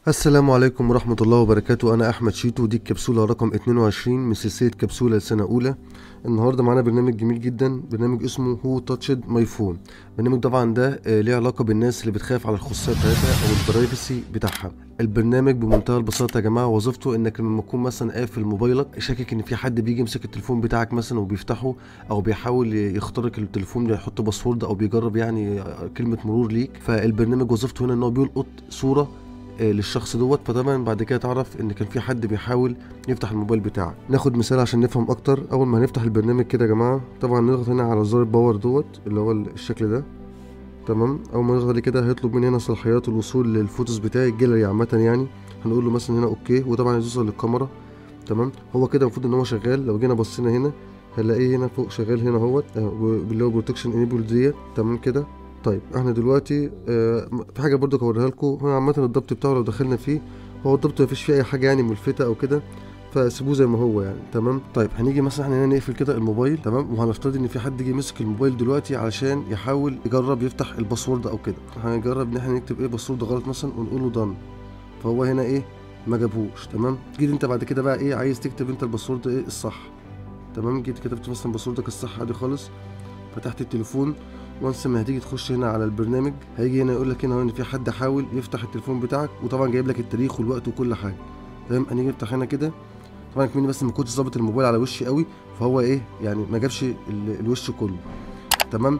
السلام عليكم ورحمة الله وبركاته أنا أحمد شيتو دي الكبسولة رقم 22 من سلسلة كبسولة لسنة أولى النهاردة معانا برنامج جميل جدا برنامج اسمه هو تاتشد ماي فون البرنامج طبعا ده آه، ليه علاقة بالناس اللي بتخاف على الخصوصية بتاعتها أو البرايفسي بتاعها البرنامج بمنتهى البساطة يا جماعة وظيفته إنك لما تكون مثلا قافل موبايلك شاكك إن في حد بيجي يمسك التليفون بتاعك مثلا وبيفتحه أو بيحاول يخترق التليفون يحط باسورد أو بيجرب يعني آه، كلمة مرور ليك فالبرنامج وظيفته هنا إن هو بيلقط صورة آه، للشخص دوت فطبعا بعد كده تعرف ان كان في حد بيحاول يفتح الموبايل بتاعك ناخد مثال عشان نفهم اكتر اول ما هنفتح البرنامج كده يا جماعه طبعا نضغط هنا على زر الباور دوت اللي هو الشكل ده تمام اول ما نضغط عليه كده هيطلب مني هنا صلاحيات الوصول للفوتوز بتاعي الجاليري عامه يعني هنقول له مثلا هنا اوكي وطبعا يوصل للكاميرا تمام هو كده المفروض ان هو شغال لو جينا بصينا هنا هنلاقيه هنا فوق شغال هنا اهوت آه، اللي هو بروتكشن انيبل ديت تمام كده طيب احنا دلوقتي آه في حاجه برضو هوريها لكم هو عامه الضبط بتاعه لو دخلنا فيه هو الضبط مفيش فيه اي حاجه يعني ملفته او كده فسيبوه زي ما هو يعني تمام طيب هنيجي مثلا احنا هنا نقفل كده الموبايل تمام وهنفترض ان في حد جه مسك الموبايل دلوقتي علشان يحاول يجرب يفتح الباسورد او كده هنجرب ان احنا نكتب ايه باسورد غلط مثلا ونقول له دان فهو هنا ايه ما جابهوش تمام جيت انت بعد كده بقى ايه عايز تكتب انت الباسورد ايه الصح تمام جيت كتبت مثلا باسوردك الصح عادي خالص فتحت التليفون وانس ما هتيجي تخش هنا على البرنامج هيجي هنا يقول لك هنا ان في حد حاول يفتح التليفون بتاعك وطبعا جايب لك التاريخ والوقت وكل حاجه تمام هنيجي نفتح هنا كده طبعا كمني بس ما كنتش ظابط الموبايل على وشي قوي فهو ايه يعني ما جابش ال- الوش كله تمام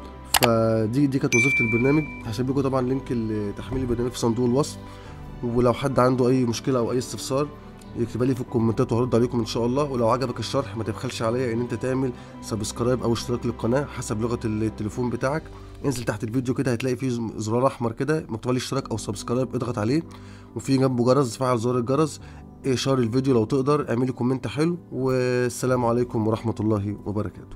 فدي دي كانت وظيفه البرنامج هسيب لكم طبعا لينك ال- تحميل البرنامج في صندوق الوصف ولو حد عنده اي مشكله او اي استفسار يكتبها لي في الكومنتات وهرد عليكم ان شاء الله ولو عجبك الشرح ما تبخلش عليا ان انت تعمل سبسكرايب او اشتراك للقناه حسب لغه التليفون بتاعك انزل تحت الفيديو كده هتلاقي فيه زرار احمر كده مكتوب عليه اشتراك او سبسكرايب اضغط عليه وفي جنبه جرس فعل زر الجرس اشار الفيديو لو تقدر اعملي كومنت حلو والسلام عليكم ورحمه الله وبركاته